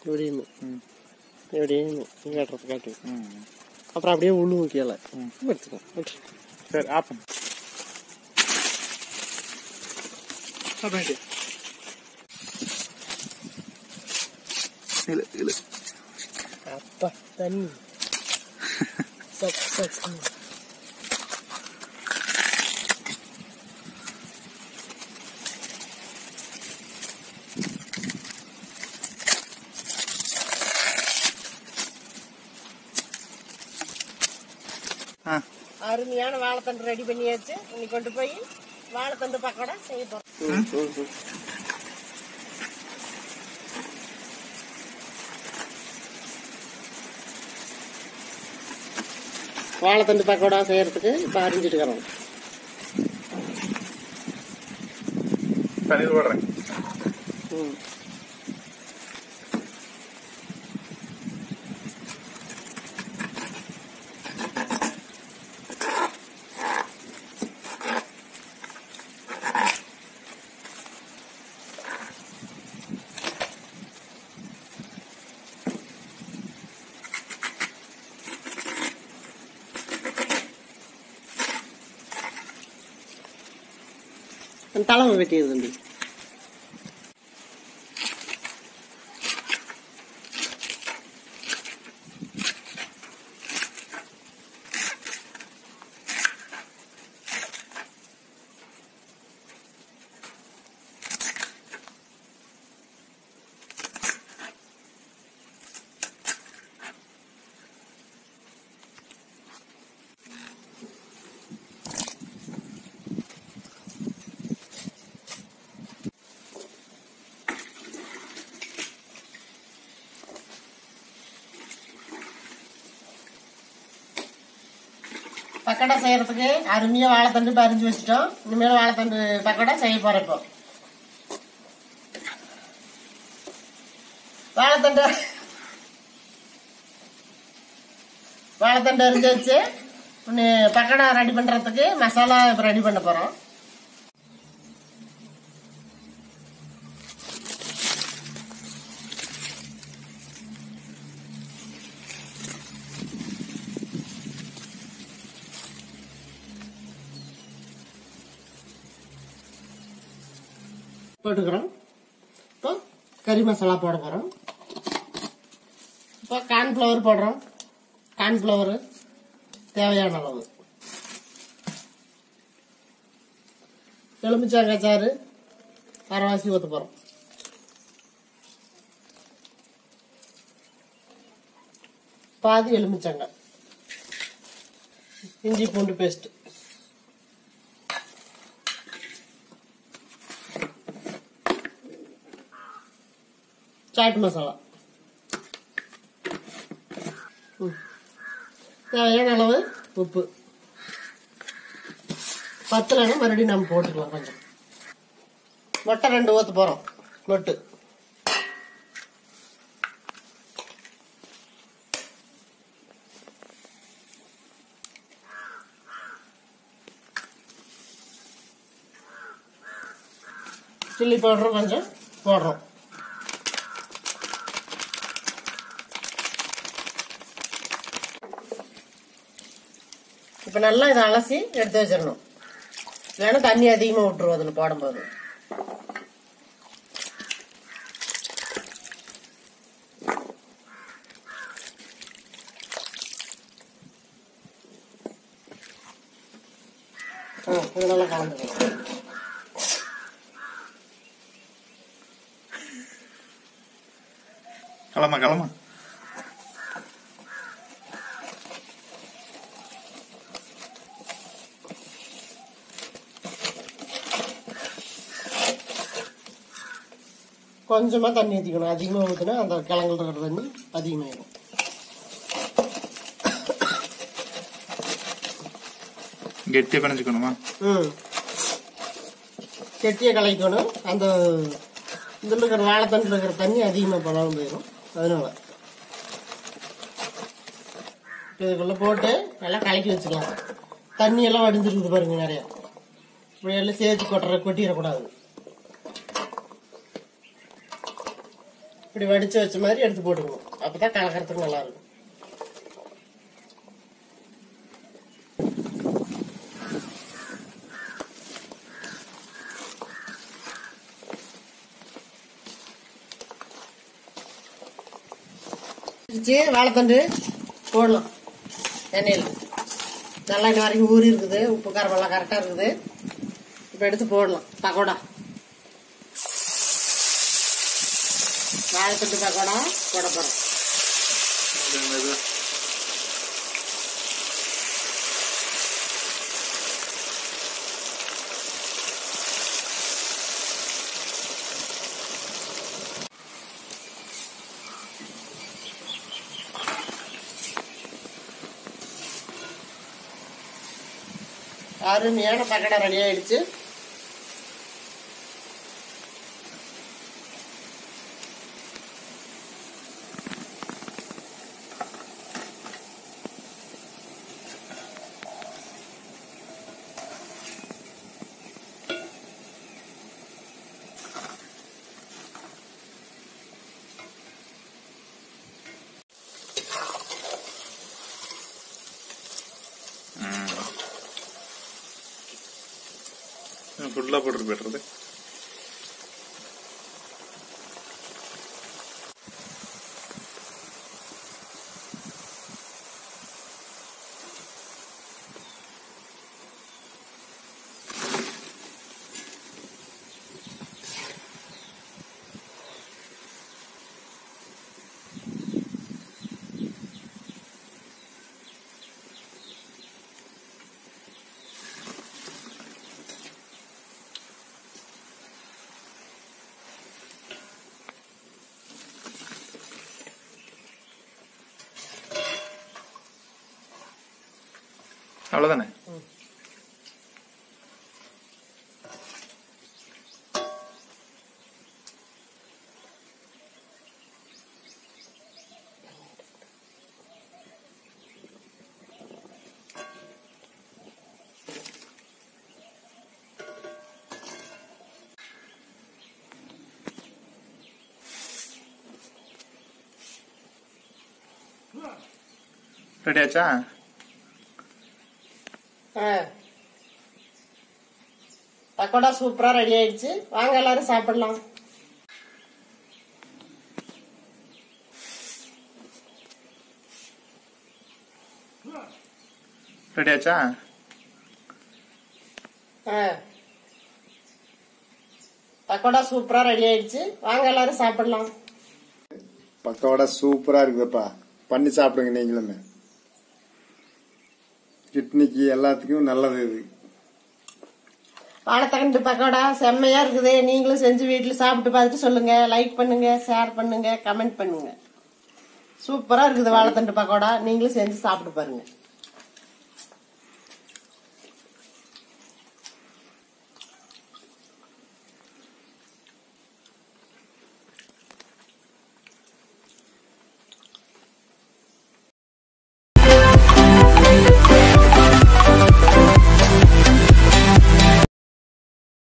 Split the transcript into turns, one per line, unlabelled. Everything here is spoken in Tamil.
இப்படின்னு
ம்
இப்படின்னு கேட்டுறது காட்டு
ம்
அப்புறம் அப்படியே உழுவும் கீழே எடுத்துக்கோ விட்டுரு.
சரி ஆஃப் பண்ணு ஆஃப் பண்ணிட்டு இழு இழு
அப்பா தண்ணி சக் சக்
ஆ
அருமையான வாழைத்தண்டு ரெடி பண்ணியாச்சு இன்னைக்கு கொண்டு போய் வாழைத்தண்டு பக்கோடா செய்ய போறோம் வாழைத்தண்டு பக்கோடா செய்யறதுக்கு இப்போ அரிஞ்சிட்டுக்கிறோம்
தண்ணீர் போடுறேன்
ம் தலைமை வெட்டியது தம்பி பக்கோடா செய்யறதுக்கு அருமையா வாழைத்தண்டு பறிஞ்சு வச்சுட்டோம் இனிமேல் வாழைத்தண்டு பக்கோடா செய்ய போறோம் இப்போ வாழைத்தண்டு வாழைத்தண்டு அரிஞ்சு வச்சு ஒன்று பக்கோடா ரெடி பண்றதுக்கு மசாலா இப்போ ரெடி பண்ண போறோம் போட்டுக்கிறோம் இப்போ கறி மசாலா போட போகிறோம் இப்போ கார்ன்ஃப்ளவர் போடுறோம் கார்ன்ஃப்ளவர் தேவையான அளவு எலுமிச்சாங்காய் சாறு அரைவாசி ஊற்ற போகிறோம் பாதி எலுமிச்சங்காய் இஞ்சி பூண்டு பேஸ்ட் சாட் மசாலா ம். தேவையான அளவு உப்பு பத்தலைன்னா மறுபடியும் நம்ம போட்டுக்கலாம் கொஞ்சம் மொட்டை ரெண்டு ஊற்ற போகிறோம் மொட்டு சில்லி பவுடரும் கொஞ்சம் போடுறோம் இப்போ நல்லா இதை அலசி எடுத்து வச்சிடணும் இல்லைன்னா தண்ணி அதிகமாக விட்டுருவோம் அதில் போடும்போது ஆ இது நல்லா கலந்துக்கலாம்
கிளம்பா கிளம்பா
கொஞ்சமாக தண்ணி ஊற்றிக்கணும் அதிகமாக ஊற்றினா அந்த கிழங்குல இருக்கிற தண்ணி அதிகமாகிடும்
கெட்டியாக பிணைஞ்சுக்கணுமா
ம் கெட்டியை கலைக்கணும் அந்த இதில் இருக்கிற வாழைத்தண்டில் இருக்கிற தண்ணி அதிகமாக பழம் போயிடும் அதனால இதுக்குள்ளே போட்டு நல்லா கலக்கி வச்சுக்கலாம் தண்ணி எல்லாம் வடிஞ்சிருக்குது பாருங்க நிறையா இப்படி எல்லாம் சேர்த்து கொட்டுற கொட்டிடக்கூடாது இப்படி வடிச்சு வச்ச மாதிரி எடுத்து போட்டுக்கணும் அப்பதான் கலக்கறதுக்கு நல்லா இருக்கும் வச்சு வாழைத்தண்டு போடலாம் எண்ணெயில் நல்லா இது வரைக்கும் ஊறி இருக்குது உப்பு காரம் எல்லாம் கரெக்டாக இருக்குது இப்போ எடுத்து போடலாம் பக்கோடா வாழைத்தண்டு பக்கோடா போட போகிறோம்
அது மெதுவா.
அருமையான பக்கோடா ரெடி ஆயிடுச்சு
ம். ஃபுல்லா போட்டு போய்டுறது அவ்வளவுதானே ரெடி ஆச்சா
ஆ. பக்கோடா சூப்பரா ரெடி ஆயிடுச்சு வாங்க எல்லாரும் சாப்பிடலாம்
ரெடி ஆச்சா
ஆ. பக்கோடா சூப்பரா ரெடி ஆயிடுச்சு வாங்க எல்லாரும் சாப்பிடலாம்
பக்கோடா சூப்பரா இருக்குதுப்பா பண்ணி சாப்பிடுங்க நீங்களுமே கிட்னிக்கு எல்லாத்துக்கும் நல்லது இது
வாழைத்தகண்டு பக்கோடா செம்மையா இருக்குது நீங்களும் செஞ்சு வீட்டுல சாப்பிட்டு பார்த்துட்டு சொல்லுங்க லைக் பண்ணுங்க ஷேர் பண்ணுங்க கமெண்ட் பண்ணுங்க சூப்பரா இருக்குது வாழைத்தண்டு பக்கோடா நீங்களும் செஞ்சு சாப்பிட்டு பாருங்க